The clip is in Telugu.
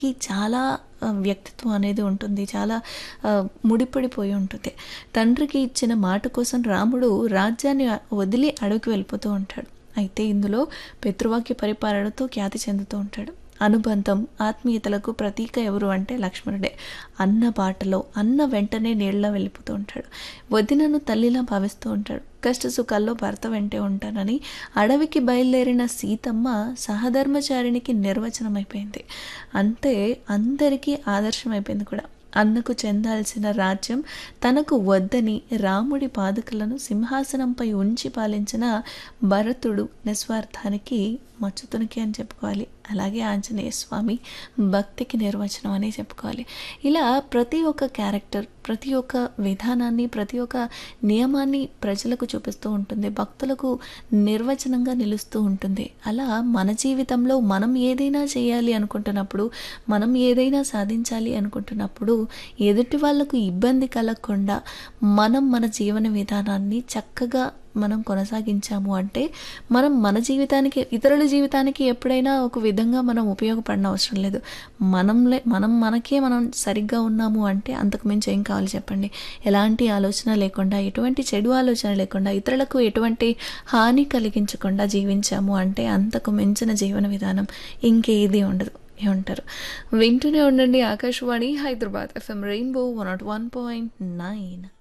కి చాలా ఆహ్, వ్యక్తిత్వం అనేది ఉంటుంది. చాలా ఆహ్, ముడిపడిపోయి ఉంటుంది. తండ్రికి ఇచ్చిన మాట కోసం రాముడు రాజ్యాన్ని వదిలి అడవికి వెళ్ళిపోతూ ఉంటాడు. అయితే ఇందులో పితృవాక్య పరిపాలనతో ఖ్యాతి చెందుతూ ఉంటాడు. అనుబంధం, ఆత్మీయతలకు ప్రతీక ఎవరు అంటే లక్ష్మణుడే. అన్న బాటలో, అన్న వెంటనే నీళ్ళలో వెళ్ళిపోతూ ఉంటాడు. వదినను తల్లిలా భావిస్తూ ఉంటాడు. కష్ట సుఖాల్లో భర్త వెంటే ఉంటానని అడవికి బయలుదేరిన సీతమ్మ సహధర్మచారిణికి నిర్వచనమైపోయింది. అంటే అందరికీ ఆదర్శమైపోయింది కూడా. అన్నకు చెందాల్సిన రాజ్యం తనకు వద్దని రాముడి పాదుకలను సింహాసనంపై ఉంచి పాలించిన భరతుడు నిస్వార్థానికి మచ్చుతునికి అని చెప్పుకోవాలి. అలాగే ఆంజనేయ స్వామి భక్తికి నిర్వచనం అని చెప్పుకోవాలి. ఇలా ప్రతి ఒక్క క్యారెక్టర్, ప్రతి ఒక్క విధానాన్ని, ప్రతి ఒక్క నియమాన్ని ప్రజలకు చూపిస్తూ ఉంటుంది. భక్తులకు నిర్వచనంగా నిలుస్తూ ఉంటుంది. అలా మన జీవితంలో మనం ఏదైనా చేయాలి అనుకుంటున్నప్పుడు, మనం ఏదైనా సాధించాలి అనుకుంటున్నప్పుడు ఎదుటి వాళ్ళకు ఇబ్బంది కలగకుండా మనం మన జీవన విధానాన్ని చక్కగా మనం కొనసాగించాము అంటే మనం మన జీవితానికి ఇతరుల జీవితానికి ఎప్పుడైనా ఒక విధంగా మనం ఉపయోగపడన అవసరం లేదు. మనంలే మనం మనకే మనం సరిగ్గా ఉన్నాము అంటే అంతకు మించి ఏం కావాలి చెప్పండి. ఎలాంటి ఆలోచన లేకుండా, ఎటువంటి చెడు ఆలోచన లేకుండా, ఇతరులకు ఎటువంటి హాని కలిగించకుండా జీవించాము అంటే అంతకు మించిన జీవన విధానం ఇంకేది ఉండదు. ఏమంటారు? వింటూనే ఉండండి ఆకాశవాణి హైదరాబాద్ ఎఫ్ఎం రెయిన్బో 101.9